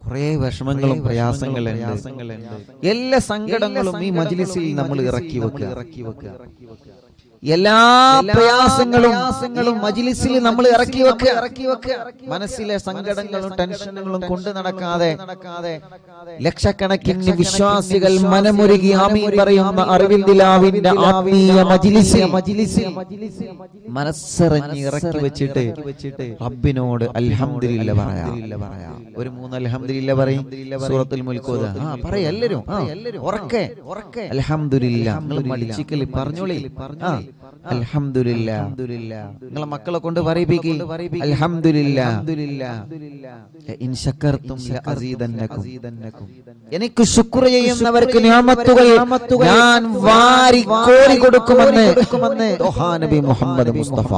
കുറേ വിഷമങ്ങളും പ്രയാസങ്ങളുണ്ട് എല്ലാ സങ്കടങ്ങളും ഈ മജ്ലിസിൽ നമ്മൾ ഇറക്കി വെക്കുക ഇറക്കി വെക്കുക എല്ലാ പ്രയാസങ്ങളും മജിലിസിൽ നമ്മൾ ഇറക്കി വെക്കുക ഇറക്കി വെക്കുക മനസ്സിലെ സങ്കടങ്ങളും ടെൻഷനുകളും കൊണ്ട് നടക്കാതെ നടക്കാതെ ലക്ഷക്കണക്കിന് വിശ്വാസികൾ മനമുരുകി ആമീൻ പറയുന്ന അറിവിൽ ദിലാവിന്റെ ആത്മീയ മജിലിസിൽ മജിലിസിൽ മനസ്സറിഞ്ഞ് ഇറക്കി വെച്ചിട്ട് വെച്ചിട്ട് റബ്ബിനോട് അൽഹംദുലില്ല പറയാം ഒരു മൂന്ന് അൽഹംദുലില്ല പറയും സൂറത്തുൽ മുൽക്കോദ ആ പറയ എല്ലാരും ആ ഉറക്കെ ഉറക്കെ അൽഹംദുലില്ല നിങ്ങൾ മടിച്ചിക്കല് പറഞ്ഞോളി ആ അൽഹംദുലില്ല നിങ്ങളെ മക്കളെ കൊണ്ട് പറയിപ്പിക്കി അൽഹംദുലില്ല ഇൻ ശക്കർത്തും ലഅസീദന്നകും എനിക്ക് ശുക്ർ ചെയ്യുന്നവർക്ക് നിഅമത്തുകൾ ഞാൻ വാരി കോരി കൊടുക്കുമെന്ന് ത്വഹാ നബി മുഹമ്മദ് മുസ്തഫ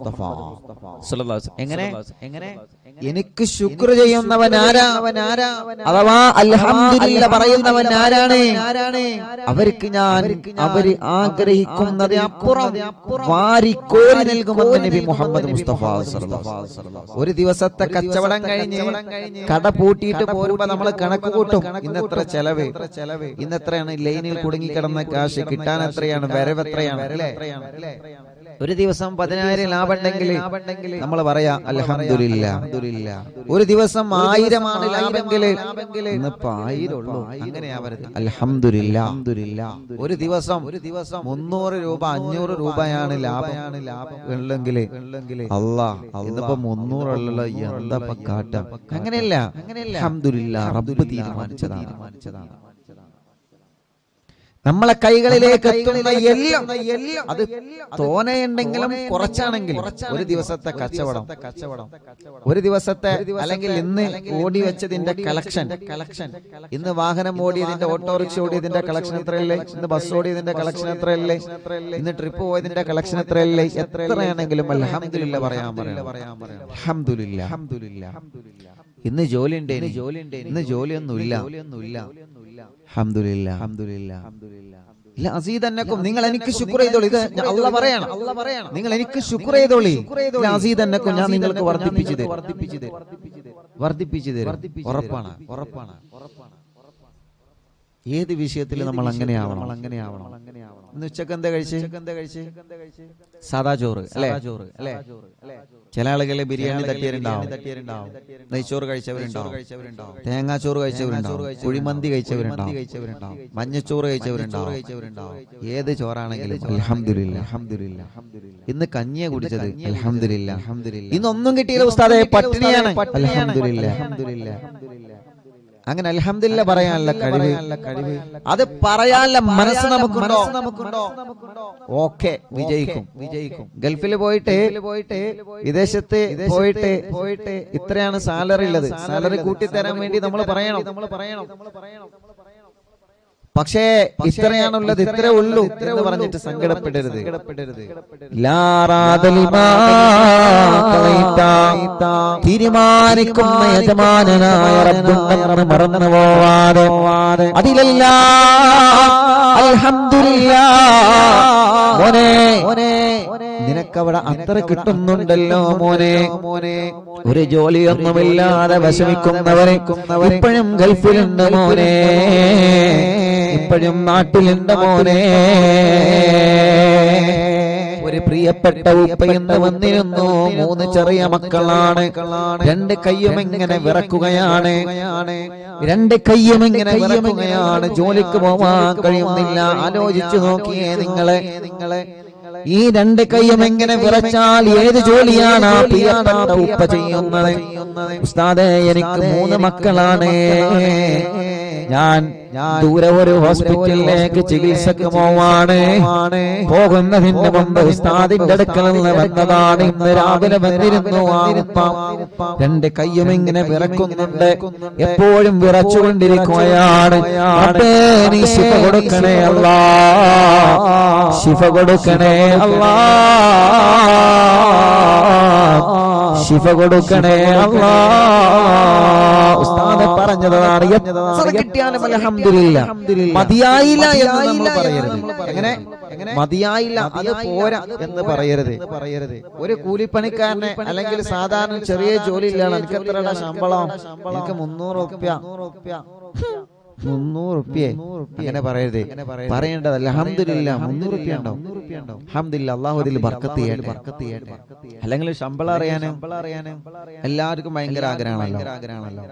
എങ്ങനെ എങ്ങനെ എനിക്ക് ശുക്ർ ചെയ്യുന്നവൻ ആരാ അവൻ ആരാ അഥവാ അൽഹംദുലില്ല പറയുന്നവൻ ആരാണ് അവർക്ക് ഞാൻ അവര് ആഗ്രഹിക്കുന്നത് അപ്പുറം വാരി കോരി നൽകുമെന്ന് നബി മുഹമ്മദ് മുസ്തഫ സല്ലല്ലാഹു അലൈഹി വസല്ലം. ഒരു ദിവസത്തെ കച്ചവടം കഴിഞ്ഞ് കട പൂട്ടിയിട്ട് പോരുമ്പോ നമ്മൾ കണക്ക് കൂട്ടും ഇന്നെത്ര ചെലവ് ഇന്നെത്രയാണ് ലൈനിൽ കുടുങ്ങിക്കിടന്ന കാശ് കിട്ടാൻ എത്രയാണ് വരവ് എത്രയാണ് അല്ലേ ഒരു ദിവസം പതിനായിരം ലാഭമുണ്ടെങ്കിൽ നമ്മൾ പറയാ അൽഹംദുലില്ല ഒരു ദിവസം ആയിരമാണ് ലാഭമെങ്കിൽ ഇന്നിപ്പോ ആയിരം ഉള്ളൂ അങ്ങനെയാവരുത് അൽഹംദുലില്ല ഒരു ദിവസം ഒരു ദിവസം മുന്നൂറ് രൂപ അഞ്ഞൂറ് രൂപയാണ് ലാഭമാണ് ലാഭം ഉള്ളെങ്കിൽ അല്ലാ ഇന്നിപ്പോ മുന്നൂറുള്ള എന്താ കാട്ട അങ്ങനെയല്ല അൽഹംദുലില്ല റബ്ബ് തീരുമാനിച്ചതാണ് തീരുമാനിച്ചതാണ് നമ്മളെ കൈകളിലേക്ക് എത്തുന്ന എല്ലാം അത് തോനെയുണ്ടെങ്കിലും കുറച്ചാണെങ്കിലും ഒരു ദിവസത്തെ കച്ചവടം കച്ചവടം ഒരു ദിവസത്തെ അല്ലെങ്കിൽ ഇന്ന് ഓടി വെച്ചതിന്റെ കളക്ഷൻ കളക്ഷൻ ഇന്ന് വാഹനം ഓടിയതിന്റെ ഓട്ടോറിക്ഷ ഓടിയതിന്റെ കളക്ഷൻ എത്രയല്ലേ ഇന്ന് ബസ് ഓടിയതിന്റെ കളക്ഷൻ എത്രയല്ലേ ഇന്ന് ട്രിപ്പ് പോയതിന്റെ കളക്ഷൻ എത്രയല്ലേ എത്രയാണെങ്കിലും അൽഹംദുലില്ല പറയാൻ പറയാം അൽഹംദുലില്ല അൽഹംദുലില്ല ഇന്ന് ജോലി ഉണ്ട് ഇനി ജോലി ഉണ്ട് ഇന്ന് ജോലിയൊന്നുമില്ല ജോലിയൊന്നുമില്ല അൽഹംദുലില്ല അൽഹംദുലില്ല ഇല്ല അസീദന്നക്കും നിങ്ങൾ എനിക്ക് ശുക്ർ ചെയ്തോളി ഇത് ഞാൻ അള്ള പറയണം അള്ള പറയണം നിങ്ങൾ എനിക്ക് ശുക്ർ ചെയ്തോളി ഇല്ല അസീദന്നക്കും ഞാൻ നിങ്ങൾക്ക് വർദ്ധിപ്പിച്ചു തരും വർദ്ധിപ്പിച്ചു തരും വർദ്ധിപ്പിച്ചു തരും ഉറപ്പാണ് ഉറപ്പാണ് ഉറപ്പാണ് ഏത് വിഷയത്തിൽ നമ്മൾ അങ്ങനെയാവണം അങ്ങനെയാവണം ഇന്ന് ഉച്ചക്ക് എന്താ കഴിച്ച് എന്താ കഴിച്ച് സാദാ ചോറ് അല്ലേ ചോറ് അല്ലേ ചില ആളുകളെ ബിരിയാണി തട്ടിയവരുണ്ടാവും നെയ്ച്ചോറ് കഴിച്ചവരുണ്ടാവും തേങ്ങാച്ചോറ് കഴിച്ചവരുണ്ടാവും കുഴിമന്തി കഴിച്ചവരുണ്ടാവും മഞ്ഞച്ചോറ് കഴിച്ചവരുണ്ടാവും ഏത് ചോറാണെങ്കിലും അൽഹംദുലില്ല അൽഹംദുലില്ല ഇന്ന് കഞ്ഞിയ കുടിച്ചത് അൽഹംദുലില്ല ഇന്നൊന്നും കിട്ടിയില്ല ഉസ്താദെ പട്ടിണിയാണ് അൽഹംദുലില്ല അൽഹംദുലില്ല അങ്ങനെ അൽഹംദില്ല പറയാനുള്ള കഴിവ് കഴിവ് അത് പറയാനുള്ള മനസ്സ് നമുക്കുണ്ടോ നമുക്കുണ്ടോ ഓക്കെ വിജയിക്കും വിജയിക്കും ഗൾഫിൽ പോയിട്ട് പോയിട്ട് വിദേശത്ത് പോയിട്ട് പോയിട്ട് ഇത്രയാണ് സാലറി ഉള്ളത് സാലറി കൂട്ടിത്തരാൻ വേണ്ടി നമ്മൾ പറയണം നമ്മൾ പറയണം പക്ഷേ ഇത്രയാണുള്ളത് ഇത്രേ ഉള്ളൂ എന്ന് പറഞ്ഞിട്ട് സങ്കടപ്പെടരുത് തീരുമാനിക്കുന്ന യജമാനായ റബ്ബുണ്ടെന്ന് മറന്നു പോവാതെ അതിലല്ല അൽഹംദുലില്ലാ മോനെ മോനെ നിനക്കവിടെ അത്ര കിട്ടുന്നുണ്ടല്ലോ മോനെ മോനെ ഒരു ജോലിയൊന്നുമില്ലാതെ വിഷമിക്കുന്നവരെ ഇപ്പോഴും ഗൾഫിലുണ്ട് മോനെ ഇപ്പോഴും നാട്ടിലുണ്ട് മോനെ ഒരു പ്രിയപ്പെട്ട ഉപ്പയെന്ന് വന്നിരുന്നു മൂന്ന് ചെറിയ മക്കളാണ് രണ്ട് കയ്യും ഇങ്ങനെ വിറക്കുകയാണ് രണ്ട് കയ്യും ഇങ്ങനെ വിറക്കുകയാണ് ജോലിക്ക് പോവാൻ കഴിയുന്നില്ല ആലോചിച്ചു നോക്കിയേ നിങ്ങളെ നിങ്ങളെ ഈ രണ്ട് കൈയും എങ്ങനെ വിറച്ചാൽ ഏത് ജോലിയാണ് ആ പ്രിയപ്പെട്ട ഉപ്പ ചെയ്യുന്നത് ഉസ്താദെ എനിക്ക് മൂന്ന് മക്കളാണ് ഞാൻ ദൂരെ ഒരു ഹോസ്പിറ്റലിലേക്ക് ചികിത്സക്ക് പോവാണ് പോകുന്നതിന്റെ മുമ്പ് ഉസ്താദിന്റെ അടുക്കൽ നിന്ന് വന്നതാണ് ഇന്ന് രാവിലെ വന്നിരുന്നു ആ ഉപ്പ രണ്ട് കയ്യും ഇങ്ങനെ വിറക്കുന്നുണ്ട് എപ്പോഴും വിറച്ചുകൊണ്ടിരിക്കുകയാണ് റബ്ബേ, നീ ശിഫ കൊടുക്കണേ അല്ലാ ശിഫ കൊടുക്കണേ അല്ലാ ശിഫ കൊടുക്കണേ അല്ലാ ഉസ്താദ് നിർത്താതെ പറഞ്ഞതാണ് എത്ര കിട്ടിയാലും അൽഹംദുലില്ലാ മതിയായില്ല എന്ന് നമ്മൾ പറയരുത് എങ്ങനെ മതിയായില്ല അത് പോരാ എന്ന് പറയരുത് പറയരുത് ഒരു കൂലിപ്പണിക്കാരനെ അല്ലെങ്കിൽ സാധാരണ ചെറിയ ജോലി ഇല്ലാണ് എനിക്ക് എത്രയുടെ ശമ്പളം എനിക്ക് മുന്നൂറ് റുപ്യ മുന്നൂറ് റുപ്യ അങ്ങനെ പറയരുത് പറയേണ്ടത് അലഹമില്ല മുന്നൂറ് റുപ്യ ഉണ്ടാവും അഹമ്മദില്ല അള്ളാഹു അതിൽ ബർക്കത്ത് ചെയ്യട്ടെ ബർക്കത്ത് ചെയ്യട്ടെ അല്ലെങ്കിൽ ശമ്പളം അറിയാനും ശമ്പളം അറിയാനും എല്ലാവർക്കും ഭയങ്കര ആഗ്രഹമാണല്ലോ ആഗ്രഹമാണല്ലോ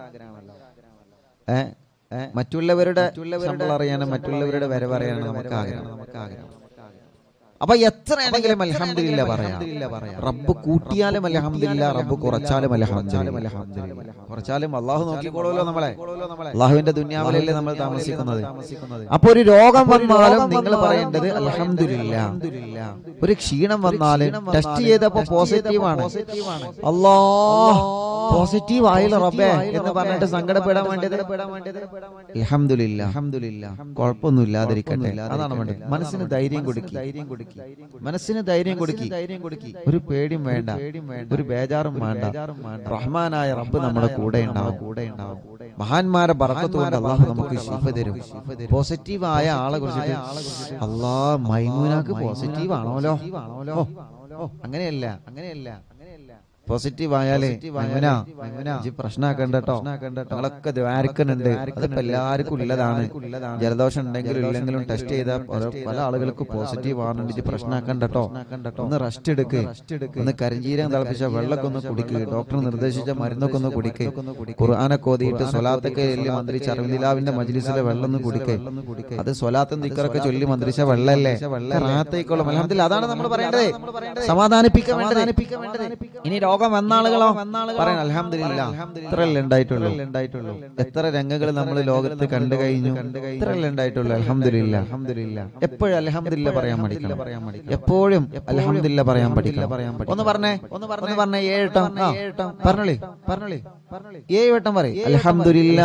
ഏ ഏ, മറ്റുള്ളവരുടെ ശമ്പളം അറിയാനും മറ്റുള്ളവരുടെ വരവ് അറിയാനും നമുക്ക് ആഗ്രഹം നമുക്ക് ആഗ്രഹം അപ്പൊ എത്രയാണെങ്കിലും അലഹമില്ല പറയാം റബ്ബ് കൂട്ടിയാലും അലഹമില്ല റബ്ബ് കുറച്ചാലും അലഹമില്ല കുറച്ചാലും അള്ളാഹു നോക്കിക്കോളൂല്ലോ നമ്മളെ അള്ളാഹുവിന്റെ ദുന്യാവിലല്ലേ നമ്മൾ താമസിക്കുന്നത് അപ്പൊ ഒരു രോഗം വന്നാലും നിങ്ങൾ പറയേണ്ടത് അലഹമില്ല ഒരു ക്ഷീണം വന്നാലും ടെസ്റ്റ് ചെയ്തപ്പോ പോസിറ്റീവ് ആണ് അല്ലാ പോസിറ്റീവ് ആയില്ല റബ്ബേ എന്ന് പറഞ്ഞിട്ട് സങ്കടപ്പെടാൻ വേണ്ടത് അലഹമില്ല അലഹമില്ല കുഴപ്പമൊന്നും ഇല്ലാതിരിക്കട്ടെ അതാണ് വേണ്ടത് മനസ്സിന് ധൈര്യം കൊടുക്കി ധൈര്യം കൊടുക്കി മനസ്സിന് ധൈര്യം കൊടുക്കി ധൈര്യം കൊടുക്കി ഒരു പേടിയും വേണ്ട ഒരു ബേജാറും വേണ്ട റഹ്മാനായ റബ്ബ് നമ്മുടെ കൂടെ ഉണ്ടാവും കൂടെ ഉണ്ടാവും മഹാന്മാരെ ബറക്കത്ത് കൊണ്ട് അള്ളാഹു നമുക്ക് ശിഫ തരും പോസിറ്റീവ് ആയ ആളെ കുറിച്ചിട്ട് അള്ളാ മൈമൂനാക്ക് പോസിറ്റീവ് ആണോലോ ഓ അങ്ങനെയല്ല അങ്ങനെയല്ല പോസിറ്റീവ് ആയാലേ മൈമുന ഇജ്ജ് പ്രശ്നമാക്കണ്ട കേട്ടോ ഞങ്ങളൊക്കെ ദ്വാരക്കുന്നുണ്ട് അതിപ്പോ എല്ലാവർക്കും ഉള്ളതാണ് ജലദോഷം ഉണ്ടെങ്കിലും ഇല്ലെങ്കിലും ടെസ്റ്റ് ചെയ്താൽ പല ആളുകൾക്ക് പോസിറ്റീവ് ആണെന്ന് ഇജ്ജ് പ്രശ്നമാക്കണ്ട കേട്ടോ ഒന്ന് റെസ്റ്റ് എടുക്ക് ഒന്ന് കരിഞ്ചീരം തിളപ്പിച്ച വെള്ളമൊക്കെ ഒന്ന് കുടിക്കുക ഡോക്ടർ നിർദ്ദേശിച്ച മരുന്നൊക്കെ ഒന്ന് കുടിക്ക് ഖുർആാനൊക്കെ ഓതിയിട്ട് സ്വലാത്തൊക്കെ എല്ലി മന്ത്രിച്ച അറിവിലാവിന്റെ മജ്ലിസിലെ വെള്ളം ഒന്ന് കുടിക്ക് അത് സ്വലാത്തും ദിക്കറൊക്കെ ചൊല്ലി മന്ത്രിച്ച വെള്ളല്ലേ റാത്തേക്കോളും അലഹമില്ല അതാണ് നമ്മൾ പറയേണ്ടത് സമാധാനിപ്പിക്കാൻ വേണ്ടത് ഇനി രോഗം വന്ന ആളുകളോ പറയാൻ അലഹമില്ല ഇത്രയല്ലേ ഉണ്ടായിട്ടുള്ളൂ ഉണ്ടായിട്ടുള്ളൂ എത്ര രംഗങ്ങൾ നമ്മൾ ലോകത്ത് കണ്ടു കഴിഞ്ഞു ഇത്രയല്ലേ ഉണ്ടായിട്ടുള്ളൂ അലഹമില്ല അലഹമില്ല എപ്പോഴും അലഹമില്ല പറയാൻ പഠിക്കണം എപ്പോഴും അലഹമില്ല പറയാൻ പഠിക്കണം ഒന്ന് പറഞ്ഞേ ഒന്ന് പറഞ്ഞേ പറഞ്ഞേ ഏഴട്ടം ആ പറഞ്ഞോളി പറഞ്ഞോളി ഏഴ് വട്ടം പറയും അലഹമില്ല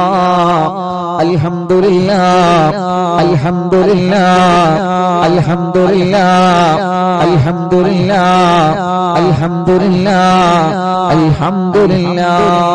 അൽഹംദുലില്ല അൽഹംദുലില്ല അൽഹംദുലില്ല അൽഹംദുലില്ല അൽഹംദുലില്ല അൽഹംദുലില്ല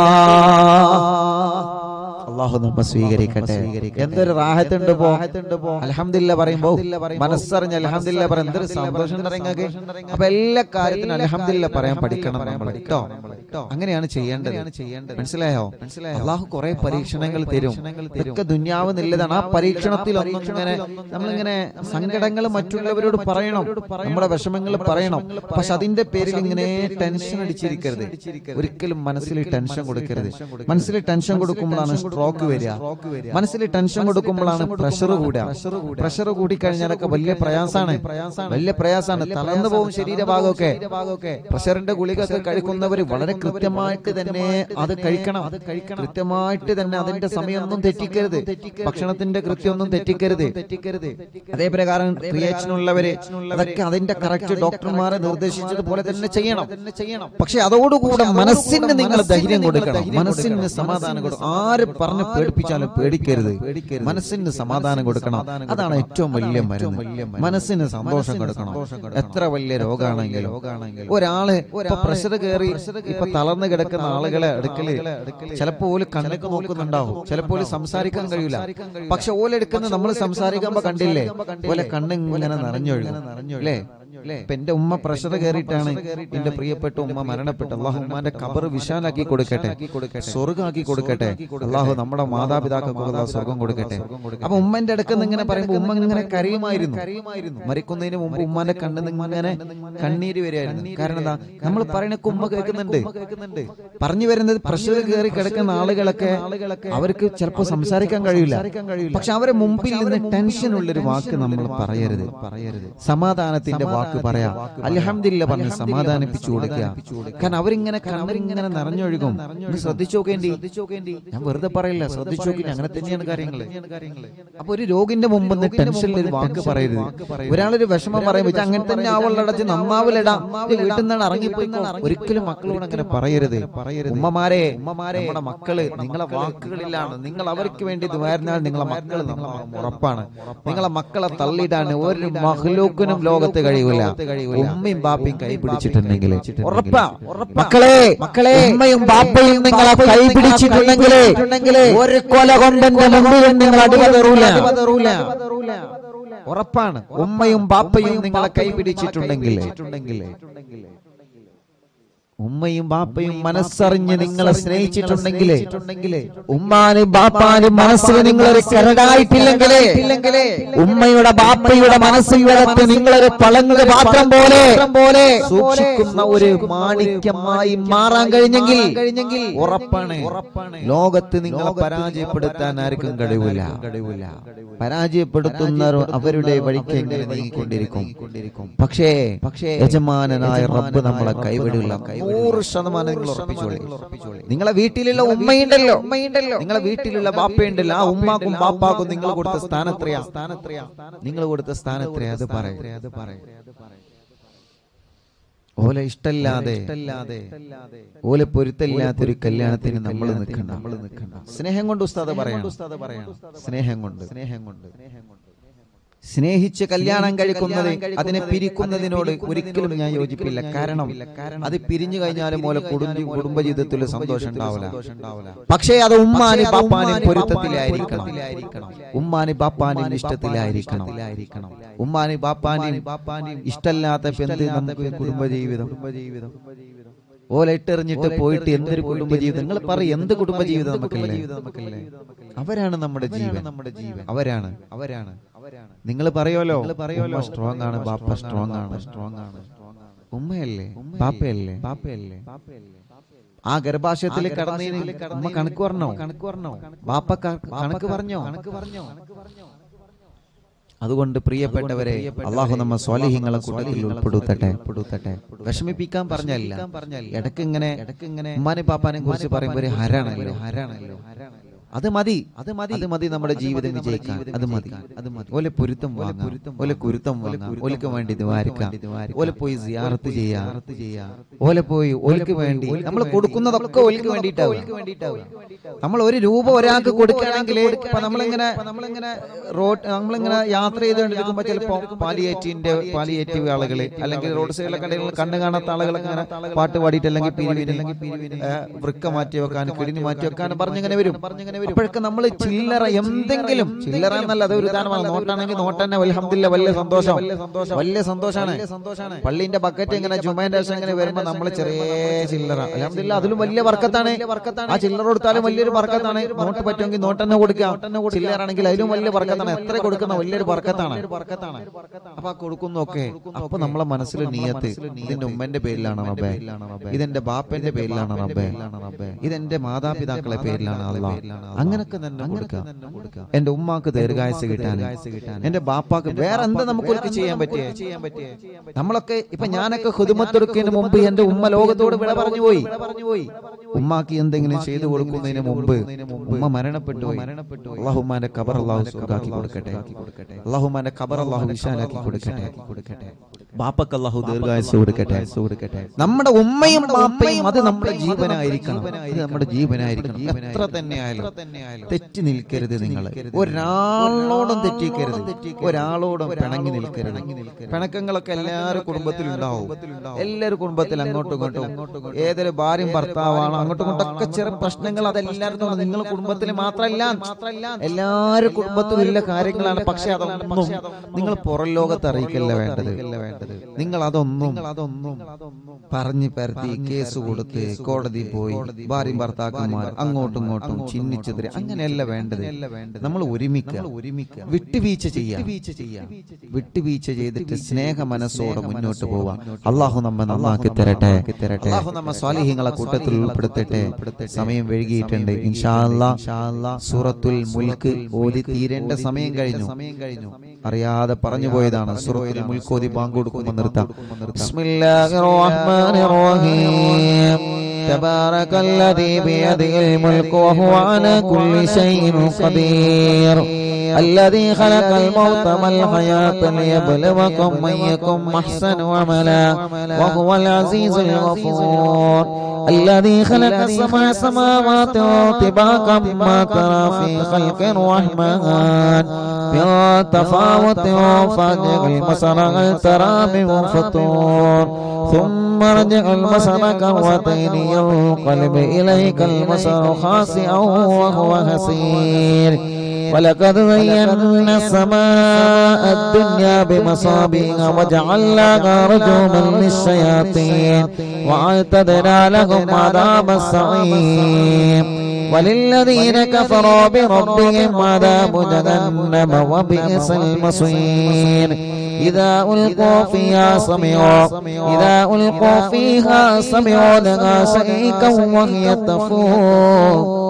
അള്ളാഹു നമ്മ സ്വീകരിക്കട്ടെ എന്തൊരു റാഹത്തുണ്ട് പോ അലഹമില്ല പറയുമ്പോ മനസ്സറിഞ്ഞ് അലഹമില്ല പറയാം എന്തൊരു സന്തോഷം ഉണ്ട് നിങ്ങൾക്ക് അപ്പൊ എല്ലാ കാര്യത്തിനും അലഹമില്ല പറയാൻ പഠിക്കണം നമ്മൾ കേട്ടോ അങ്ങനെയാണ് ചെയ്യേണ്ടത് മനസ്സിലായോ അള്ളാഹു കുറെ പരീക്ഷണങ്ങൾ തരും ഇതൊക്കെ ദുന്യാവ് നല്ലതാണ് ആ പരീക്ഷണത്തിൽ ഒന്നും ഇങ്ങനെ നമ്മളിങ്ങനെ സങ്കടങ്ങൾ മറ്റുള്ളവരോട് പറയണം നമ്മുടെ വിഷമങ്ങൾ പറയണം പക്ഷെ അതിന്റെ പേരിൽ ഇങ്ങനെ ടെൻഷൻ അടിച്ചിരിക്കരുത് ഒരിക്കലും മനസ്സിൽ ടെൻഷൻ കൊടുക്കരുത് മനസ്സിൽ ടെൻഷൻ കൊടുക്കുമ്പോഴാണ് സ്ട്രോക്ക് വരിക മനസ്സിൽ ടെൻഷൻ കൊടുക്കുമ്പോഴാണ് പ്രഷർ കൂടുക പ്രഷർ കൂടി കഴിഞ്ഞാലൊക്കെ വലിയ പ്രയാസാണ് വലിയ പ്രയാസാണ് തളർന്നു പോകും ശരീരഭാഗമൊക്കെ പ്രഷറിന്റെ ഗുളികയൊക്കെ കഴിക്കുന്നവർ വളരെ കൃത്യമായിട്ട് തന്നെ അത് കഴിക്കണം അത് കഴിക്കണം കൃത്യമായിട്ട് തന്നെ അതിന്റെ സമയമൊന്നും തെറ്റിക്കരുത് ഭക്ഷണത്തിന്റെ കൃത്യമൊന്നും തെറ്റിക്കരുത് തെറ്റിക്കരുത് അതേ പ്രകാരം ക്രിയേഷനുള്ളവര് അതൊക്കെ അതിന്റെ കറക്റ്റ് ഡോക്ടർമാരെ നിർദ്ദേശിച്ചതുപോലെ തന്നെ ചെയ്യണം ചെയ്യണം പക്ഷെ അതോടുകൂടെ മനസ്സിന് നിങ്ങൾ ധൈര്യം കൊടുക്കണം മനസ്സിന് സമാധാനം കൊടുക്കണം ആര് പറഞ്ഞ് പേടിപ്പിച്ചാലും പേടിക്കരുത് മനസ്സിന് സമാധാനം കൊടുക്കണം അതാണ് ഏറ്റവും വലിയ മരുന്ന് മനസ്സിന് സന്തോഷം കൊടുക്കണം എത്ര വലിയ രോഗാണെങ്കിലും ഒരാള് ഇപ്പൊ പ്രഷർ കയറി ഇപ്പൊ തളർന്നു കിടക്കുന്ന ആളുകളെ അടുക്കല് ചിലപ്പോ ഓല് കണ്ണൊക്കെ നോക്കുന്നുണ്ടാവും ചിലപ്പോ ഓല് സംസാരിക്കാൻ കഴിയൂല പക്ഷെ ഓലെടുക്കുന്ന നമ്മൾ സംസാരിക്കുമ്പോ കണ്ടില്ലേ ഓലെ കണ്ണ് ഇങ്ങനെ നിറഞ്ഞൊഴുകും അല്ലേ ഇപ്പൊ എന്റെ ഉമ്മ പ്രഷർ കയറിയിട്ടാണ് എന്റെ പ്രിയപ്പെട്ട ഉമ്മ മരണപ്പെട്ടു അള്ളാഹു ഉമ്മാന്റെ കബർ വിശാലാക്കി കൊടുക്കട്ടെ സ്വർഗാക്കി കൊടുക്കട്ടെ അള്ളാഹു നമ്മുടെ മാതാപിതാക്കൾക്ക് അള്ളാഹു സ്വർഗം കൊടുക്കട്ടെ അപ്പൊ ഉമ്മന്റെ അടുക്കുന്ന ഇങ്ങനെ പറയുമ്പോ ഉമ്മ ഇങ്ങനെ കരയുമായിരുന്നു മരിക്കുന്നതിന് മുമ്പ് ഉമ്മാന്റെ കണ്ണിൽ ഇങ്ങനെ കണ്ണീര് വരികയായിരുന്നു കാരണം എന്താ നമ്മൾ പറയണൊക്കെ ഉമ്മ കേൾക്കുന്നുണ്ട് പറഞ്ഞു വരുന്നത് പ്രഷർ കയറി കിടക്കുന്ന ആളുകളൊക്കെ അവർക്ക് ചിലപ്പോൾ സംസാരിക്കാൻ കഴിയില്ല പക്ഷെ അവരെ മുമ്പിൽ നിന്ന് ടെൻഷൻ ഉള്ളൊരു വാക്ക് നമ്മൾ പറയരുത് പറയരുത് സമാധാനത്തിന്റെ വാക്ക് പറയാ അലഹമില്ല പറഞ്ഞ് സമാധാനിപ്പിച്ചു കൊടുക്കുക കാരണം അവരിങ്ങനെ കണ്ണരിങ്ങനെ നിറഞ്ഞൊഴുകും ഒന്ന് ശ്രദ്ധിച്ചു നോക്കേണ്ടി ഞാൻ വെറുതെ പറയില്ല ശ്രദ്ധിച്ചു നോക്കി അങ്ങനെ തന്നെയാണ് കാര്യങ്ങൾ അപ്പൊ ഒരു രോഗിന്റെ മുമ്പ് നിന്ന് ടെൻഷനിൽ ഒരു വാക്ക് പറയരുത് ഒരാളൊരു വിഷമം പറയുമ്പോ "ഇത് അങ്ങനെ തന്നെ ആവുള്ളടച്ച് നന്നാവില്ലടാ ഇത് വീട്ടിൽ നിന്നാണ് ഇറങ്ങിപ്പോയി ഒരിക്കലും മക്കളോട് അങ്ങനെ പറയരുത് ഉമ്മമാരെ ഉമ്മമാരെ നമ്മുടെ മക്കള് നിങ്ങളെ വാക്കുകളിലാണ് നിങ്ങൾ അവർക്ക് വേണ്ടി ദ്വാരുന്നാൽ നിങ്ങളെ മക്കൾ നമ്മളെ ഉറപ്പാണ് നിങ്ങളെ മക്കളെ തള്ളിയിടാൻ ഒരു മഹ്ലൂക്കിനും ലോകത്ത് കഴിയൂല ഉമ്മയും ബാപ്പയും കൈ പിടിച്ചിട്ടുണ്ടെങ്കിൽ ഉറപ്പാ മക്കളെ മക്കളെ ഉമ്മയും ബാപ്പയും നിങ്ങളെ കൈ പിടിച്ചിട്ടുണ്ടെങ്കിൽ ഒരു കൊല കൊണ്ടെന്റെ മുമ്പിൽ നിങ്ങൾ അടിപതറൂല ഉറപ്പാണ് ഉമ്മയും ബാപ്പയും നിങ്ങളെ കൈ പിടിച്ചിട്ടുണ്ടെങ്കിൽ ഉമ്മയും ബാപ്പയും മനസ്സറിഞ്ഞ് നിങ്ങളെ സ്നേഹിച്ചിട്ടുണ്ടെങ്കിലേ ഉമ്മാനും ബാപ്പാനും മനസ്സിൽ നിങ്ങളൊരു കരടായിട്ടില്ലെങ്കിലേ ഉമ്മയുടെ ബാപ്പയുടെ മനസ്സിലകത്ത് നിങ്ങളൊരു പളങ്ങ് പാത്രം പോലെ പോലെ സൂക്ഷിക്കുന്ന ഒരു മാണിക്യമായി മാറാൻ കഴിഞ്ഞെങ്കിൽ കഴിഞ്ഞെങ്കിൽ ഉറപ്പാണ് ലോകത്ത് നിങ്ങളെ പരാജയപ്പെടുത്താൻ ആർക്കും കഴിവില്ല കഴിവില്ല പരാജയപ്പെടുത്തുന്നവർ അവരുടെ വഴിക്ക് എങ്ങനെ നീങ്ങിക്കൊണ്ടിരിക്കും പക്ഷേ പക്ഷേ യജമാനനായ റബ്ബ് നമ്മളെ കൈവിടില്ല നൂറ് ശതമാനം നിങ്ങൾ ഉറപ്പിച്ചോളി നിങ്ങളെ വീട്ടിലുള്ള ഉമ്മയുണ്ടല്ലോ ഉമ്മയുണ്ടല്ലോ നിങ്ങളെ വീട്ടിലുള്ള ബാപ്പയുണ്ടല്ലോ ആ ഉമ്മാക്കും ബാപ്പാക്കും നിങ്ങൾ കൊടുത്ത സ്ഥാനത്രയാ സ്ഥാനത്രയാ നിങ്ങൾ കൊടുത്ത സ്ഥാനത്രയാ അത് പറയും അത് പറയും ഓല ഇഷ്ടല്ലാതെ ഓല പൊരുത്തല്ലാത്തൊരു കല്യാണത്തിന് നമ്മൾ നിൽക്കണം നമ്മൾ നിൽക്കണം സ്നേഹം കൊണ്ട് ഉസ്താദ് പറയാം ഉസ്താദ് പറയാം സ്നേഹം കൊണ്ട് സ്നേഹം കൊണ്ട് സ്നേഹിച്ച് കല്യാണം കഴിക്കുന്നത് അതിനെ പിരിക്കുന്നതിനോട് ഒരിക്കലും ഞാൻ യോജിപ്പില്ല കാരണം അത് പിരിഞ്ഞു കഴിഞ്ഞാലും പോലെ കുടുംബ കുടുംബജീവിതത്തിൽ സന്തോഷം ഉണ്ടാവില്ല പക്ഷേ അത് ഉമ്മാനും ബാപ്പാനും പൊരുത്തത്തിലായിരിക്കണം ഉമ്മാനും ബാപ്പാനും ഇഷ്ടത്തിലായിരിക്കണം ഉമ്മാനും ബാപ്പാനും ബാപ്പാനും ഇഷ്ടല്ലാത്ത എന്ത് നമുക്ക് കുടുംബജീവിതം കുടുംബജീവിതം ഓല ഇട്ടെറിഞ്ഞിട്ട് പോയിട്ട് എന്തൊരു കുടുംബജീവിതം നിങ്ങൾ പറയും എന്ത് കുടുംബജീവിതം നമുക്കല്ലേ അവരാണ് നമ്മുടെ ജീവൻ നമ്മുടെ ജീവൻ അവരാണ് അവരാണ് അവരാണ് നിങ്ങൾ പറയുമല്ലോ പറയുമല്ലോ സ്ട്രോങ് ആണ് ബാപ്പ സ്ട്രോങ് ആണ് സ്ട്രോങ് ആണ് ഉമ്മയല്ലേ ബാപ്പയല്ലേ ബാപ്പയല്ലേ ആ ഗർഭാശയത്തിൽ കടന്നതിന് ഉമ്മ കണക്ക് പറഞ്ഞോ കണക്ക് പറഞ്ഞോ ബാപ്പ ക- കണക്ക് പറഞ്ഞോ കണക്ക് പറഞ്ഞോ അതുകൊണ്ട് പ്രിയപ്പെട്ടവരെ അള്ളാഹു നമ്മ സ്വാലിഹിങ്ങളെ കൂട്ടത്തിൽ ഉൾപ്പെടുത്തട്ടെ ഉൾപ്പെടുത്തട്ടെ വിഷമിപ്പിക്കാൻ പറഞ്ഞല്ല ഇടയ്ക്ക് ഇങ്ങനെ ഇടയ്ക്ക് ഇങ്ങനെ ഉമ്മാനെ പാപ്പാനെ കുറിച്ച് പറയുമ്പോൾ ഒരു ഹരാണല്ലോ ഹരാണല്ലോ അത് മതി അത് മതി അത് മതി നമ്മുടെ ജീവിതം വിജയിക്കാൻ അത് മതി അത് മതി ഓലെ പൊരുത്തം വാങ്ങാം ഓലെ കുരുത്തം വാങ്ങാം ഓലക്ക് വേണ്ടി ദ്വാരിക്കാം ഓലെ പോയി സിയാറത്ത് ചെയ്യാം ഓലെ പോയി ഓലക്ക് വേണ്ടി നമ്മൾ കൊടുക്കുന്നതൊക്കെ ഓലക്ക് വേണ്ടിയിട്ടാവും നമ്മൾ ഒരു രൂപ ഒരാൾക്ക് കൊടുക്കുകയാണെങ്കിൽ ഇപ്പൊ നമ്മളിങ്ങനെ നമ്മളിങ്ങനെ റോഡ് നമ്മളിങ്ങനെ യാത്ര ചെയ്തുകൊണ്ടിരിക്കുമ്പോൾ ചിലപ്പോ പാലിയേറ്റീവിന്റെ പാലിയേറ്റീവ് ആളുകള് അല്ലെങ്കിൽ റോഡ് സൈഡിലൊക്കെ ഉണ്ടെങ്കിൽ കണ്ണ് കാണാത്ത ആളുകളൊക്കെ ഇങ്ങനെ പാട്ട് പാടിയിട്ട് അല്ലെങ്കിൽ പിരിവിന് അല്ലെങ്കിൽ പിരിവിന് വൃക്ക മാറ്റി വെക്കാൻ കിടിനി മാറ്റി വെക്കാൻ പറഞ്ഞിങ്ങനെ വരും പറഞ്ഞിങ്ങനെ വരും അപ്പോഴൊക്കെ നമ്മൾ ചില്ലറ എന്തെങ്കിലും ചില്ലറ എന്നല്ല അത് ഒരു ഉദാഹരണമാണ് നോട്ടാണെങ്കിൽ നോട്ട് തന്നെ അൽഹംദുലില്ലാ വലിയ സന്തോഷം വലിയ സന്തോഷമാണ് പള്ളിന്റെ ബക്കറ്റ് ഇങ്ങനെ ജുമേന്റെ ദിവസം ഇങ്ങനെ വരുമ്പോ നമ്മൾ ചെറിയ ചില്ലറ അലഹമില്ല അതിലും വലിയ വർക്കത്താണ് ആ ചില്ലറ കൊടുത്താലും വലിയൊരു വർക്കത്താണ് നോട്ട് പറ്റുമെങ്കിൽ നോട്ട് തന്നെ കൊടുക്കുക ചില്ലറ ആണെങ്കിൽ അതിലും വലിയ വർക്കത്താണ് എത്ര കൊടുക്കുന്ന വലിയൊരു വർക്കത്താണ് അപ്പൊ ആ കൊടുക്കുന്നൊക്കെ അപ്പൊ നമ്മളെ മനസ്സിൽ നീയത്ത് ഇതിന്റെ ഉമ്മന്റെ പേരിലാണ് റബ്ബേ ഇതെന്റെ ബാപ്പന്റെ പേരിലാണ് റബ്ബേ ഇതെന്റെ മാതാപിതാക്കളെ പേരിലാണ് അള്ളാഹ് അങ്ങനൊക്കെ തന്നെ കൊടുക്കാം എന്റെ ഉമ്മാക്ക് ദീർഘായുസ് കിട്ടാൻ എന്റെ ബാപ്പാക്ക് വേറെ എന്താ നമുക്ക് ചെയ്യാൻ പറ്റിയേ ചെയ്യാൻ പറ്റിയേ നമ്മളൊക്കെ ഇപ്പൊ ഞാനൊക്കെ ഹുദുമത്തൊടുക്കുന്നതിന് മുമ്പ് എന്റെ ഉമ്മ ലോകത്തോട് വിട പറഞ്ഞു പോയി ഉമ്മാക്ക് എന്തെങ്കിലും ചെയ്തു കൊടുക്കുന്നതിന് മുമ്പ് ഉമ്മ മരണപ്പെട്ടു പോയി അള്ളാഹുമാന്റെ ഖബർ അള്ളാഹു സുഖാക്കി കൊടുക്കട്ടെ അള്ളാഹുമാന്റെ ഖബർ അള്ളാഹു വിശാലാക്കി കൊടുക്കട്ടെ കൊടുക്കട്ടെ ബാപ്പക്ക് അള്ളാഹു ദീർഘായുസ് കൊടുക്കട്ടെ കൊടുക്കട്ടെ നമ്മുടെ ഉമ്മയും ബാപ്പയും അത് നമ്മുടെ ജീവനായിരിക്കണം ഇത് നമ്മുടെ ജീവനായിരിക്കണം എത്ര തന്നെ ആയാലും തെറ്റി നിൽക്കരുത് നിങ്ങൾ ഒരാളോടും തെറ്റിക്കരുത് ഒരാളോടും പിണങ്ങി നിൽക്കരുത് പിണക്കങ്ങളൊക്കെ എല്ലാവരും കുടുംബത്തിലും ഉണ്ടാവും എല്ലാവരും കുടുംബത്തിൽ അങ്ങോട്ടും ഇങ്ങോട്ടും ഏതൊരു ഭാര്യയും ഭർത്താവാണ് അങ്ങോട്ടും ഇങ്ങോട്ടും ഒക്കെ ചെറിയ പ്രശ്നങ്ങൾ അതെല്ലാവരും നിങ്ങൾ കുടുംബത്തിൽ മാത്രമല്ല എല്ലാവരും കുടുംബത്തിലും ഉള്ള കാര്യങ്ങളാണ് പക്ഷെ അതൊന്നും നിങ്ങൾ പുറം ലോകത്ത് അറിയിക്കല്ല വേണ്ടത് വേണ്ടത് നിങ്ങൾ അതൊന്നും അതൊന്നും പറഞ്ഞു പരത്തി കേസ് കൊടുത്ത് കോടതി പോയി ഭാര്യയും ഭർത്താക്കന്മാർ അങ്ങോട്ടും ഇങ്ങോട്ടും ചിഹ്നിച്ചെതിരെ അങ്ങനെയല്ല വേണ്ടത് നമ്മൾ ഒരുമിക്കുക ഒരുമിക്കുക വിട്ടുവീഴ്ച ചെയ്യാം വിട്ടുവീഴ്ച ചെയ്തിട്ട് സ്നേഹ മനസ്സോടെ മുന്നോട്ട് പോവാം അള്ളാഹു നമ്മെ നന്നാക്കി തരട്ടെ തരട്ടെ അള്ളാഹു നമ്മെ സ്വാലിഹിങ്ങളെ കൂട്ടത്തിൽ ഉൾപ്പെടുത്തട്ടെ സമയം വൈകിയിട്ടുണ്ട് ഇൻഷാ അല്ലാ സൂറത്തുൽ മുൽക്ക് ഓതി തീരേണ്ട സമയം കഴിഞ്ഞു സമയം കഴിഞ്ഞു അറിയാതെ പറഞ്ഞു പോയതാണ് സൂറത്തുൽ മുൽക്ക് ഓതി ബാങ്ക് കൊടുക്കുമ്പോൾ നിർത്താം ബിസ്മില്ലാഹിർ റഹ്മാനിർ റഹീം تبارك الذي بيده الملك وهو على كل شيء قدير الذي خلق الموت والحياة ليبلوكم أيكم أحسن عملا وهو العزيز الغفور الذي خلق سبع سماوات طباقا ما ترى في خلق الرحمن من تفاوت فارجع البصر هل ترى من فطور ثم ارجع البصر كرتين ينقلب إليك البصر خاسئا وهو حسير ولقد زينا السماء الدنيا بمصابيح وجعلناها رجوما للشياطين واعتدنا لهم عذاب السعير وللذين كفروا بربهم عذاب جهنم وبئس المصير إذا ألقوا فيها سمعوا إذا ألقوا فيها سمعوا لها شيئا وهي تفور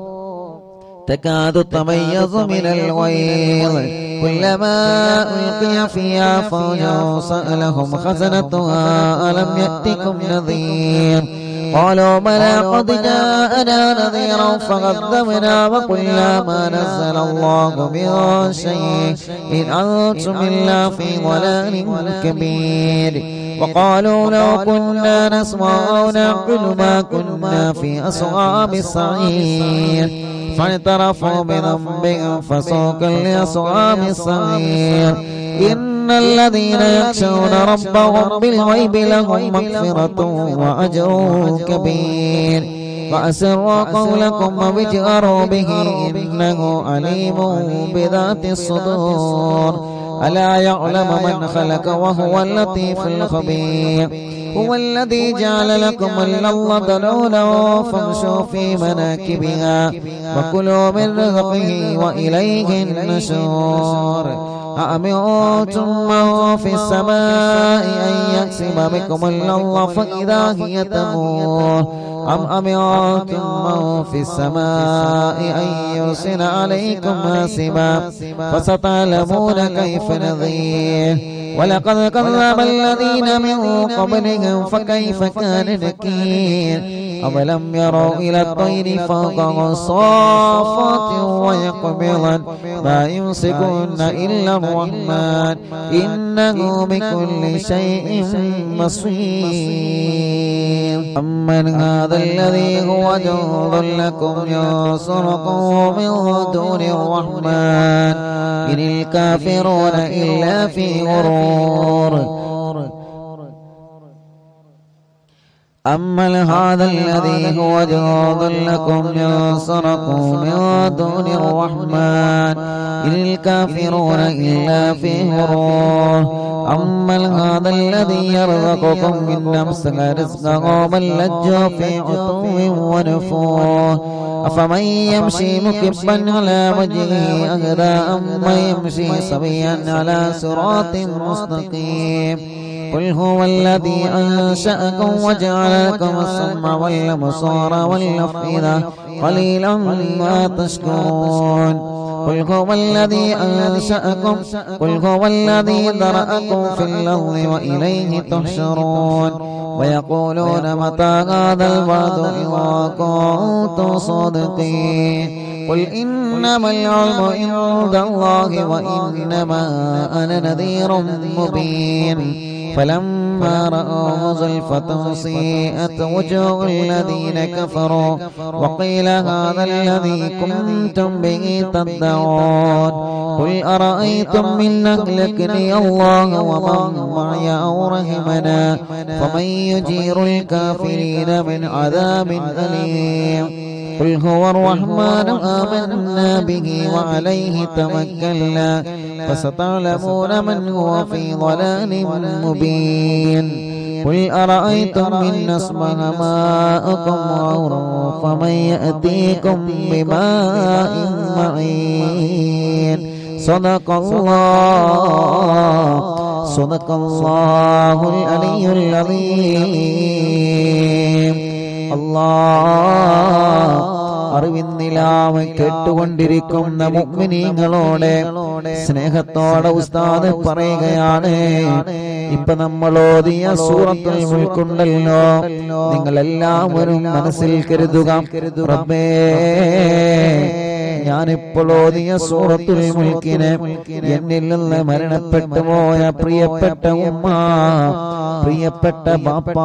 تكاد تميز من الغيظ كلما ألقي فيها فوج سألهم خزنتها ألم يأتكم نذير قالوا بلى قد جاءنا نذيرا فقدمنا وقلنا ما نزل الله من شيء إن أنتم إلا في ضلال كبير وقالوا لو كنا نسمع أو نعقل ما كنا في أصحاب السعير فاعترفوا بذنبهم فسوقا لأصحاب السعير إن الذين يخشون ربهم بالغيب لهم مغفرة وأجر كبير وأسروا قولكم واجهروا به إنه عليم بذات الصدور ألا يعلم من خلق وهو اللطيف الخبير هو الذي جعل لكم الأرض ذلولا فامشوا في مناكبها وكلوا من رزقه وإليه النشور أأمنتم من في السماء أن يقسم بكم الأرض فإذا هي تمور أم أمنتم من في السماء أن يرسل عليكم حاسبا فستعلمون كيف نذير ولقد كذب الذين من قبلهم فكيف كان نكير أولم يروا إلى الطير فوقهم صافات ويقبضن ما يمسكن إلا الرحمن إنه بكل شيء بصير أمن هذا الذي هو جند لكم ينصركم من دون الرحمن إن الكافرون إلا في غرور أما هذا الذي هو جند لكم ينصركم من دون الرحمن إن الكافرون إلا في غرور أما هذا الذي يرزقكم من أمسك رزقه بل لجوا في عتو ونفور أفمن يمشي مكبا على وجهه أهدى أما يمشي سويا على صراط مستقيم قل هو الذي أنشأكم وجعل لكم السمع والأبصار والأفئدة قليلا ما تشكرون قل هو الذي أنشأكم قل هو الذي ذرأكم في الأرض وإليه تحشرون ويقولون متى هذا الوعد إن كنتم صادقين قل إنما العلم عند الله وإنما أنا نذير مبين فلما رأوه زلفة سيئت وجوه الذين كفروا وقيل هذا الذي كنتم به تدعون قل أرأيتم من أهلكني الله ومن معي أو رحمنا فمن يجير الكافرين من عذاب أليم قل هو الرحمن آمنا به وعليه توكلنا فستعلمون من هو في ضلال مبين قل أرأيتم إن أصبح ماءكم غورا فمن يأتيكم بماء معين صدق الله صدق الله العلي العظيم الله അറിവിന്നിലാവ് കേട്ടുകൊണ്ടിരിക്കുന്ന മുഗ്മിനീങ്ങളോടെ സ്നേഹത്തോടെ ഉസ്താദ് പറയുകയാണ് ഇപ്പൊ നമ്മൾ ഓതിയ സൂറത്തുൽ മുൽക്കുണ്ടല്ലോ നിങ്ങൾ എല്ലാവരും മനസ്സിൽ കരുതുക റബ്ബേ ഞാനിപ്പോൾ ഓതിയ സൂറത്തുൽ മുൽക്കിനെ എന്നിൽ നിന്ന് മരണപ്പെട്ടു പോയ പ്രിയപ്പെട്ട ഉമ്മ പ്രിയപ്പെട്ട ബാപ്പാ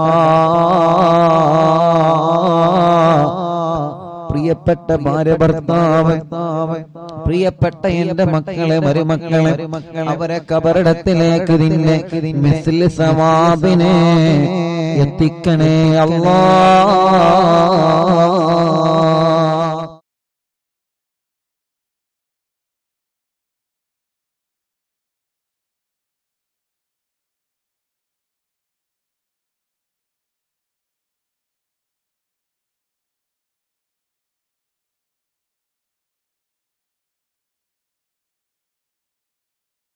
പ്രിയപ്പെട്ട ഭാര്യ ഭർത്താവ് പ്രിയപ്പെട്ട എന്റെ മക്കളെ മരുമക്കളെ അവരെ കബറിടത്തിലേക്ക് നിന്നെ മിസ്ലി സവാബിനെ എത്തിക്കണേ അല്ലാ